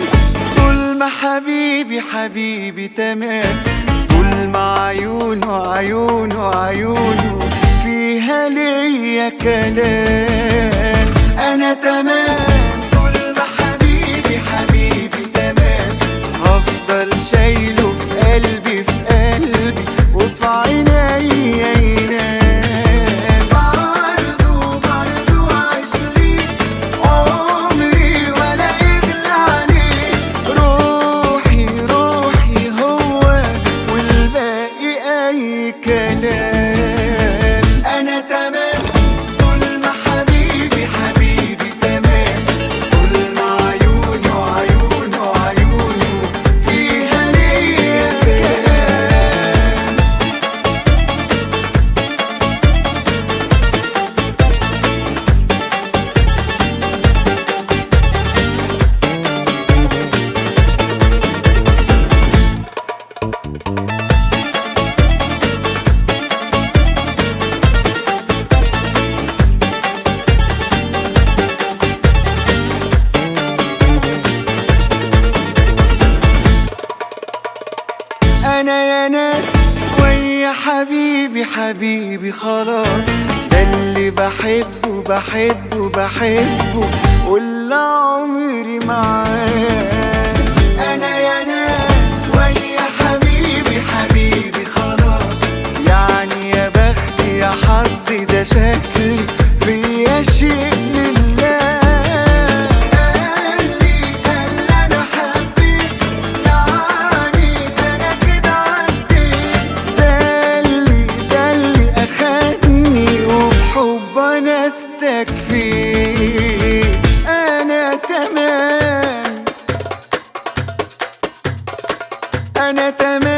طول ما حبيبي حبيبي تمام طول ما عيونه عيونه عيونه فيها ليا كلام انا تمام طول ما حبيبي حبيبي تمام هفضل شايله في قلبي في قلبي وفي عينيا ينام برضه برضه عشرين عمري ولا يغلى عليه روحي روحي هو والباقي اي كلام انا تمام طول ما حبيبي حبيبي تمام طول ما عيونه عيونه عيونه فيها ليا كلام انا يا ناس ويا حبيبي حبيبي خلاص ده اللي بحبه بحبه بحبه واللي عمري معاه انا يا ناس ويا حبيبي حبيبي خلاص يعني يا بختي يا حظي ده شكلي فيا شيء لله قال لي قال لي انا حبيت يعني انا كده عديت ده اللي ده اللي اخدني وبحب انا استكفيت انا تمام انا تمام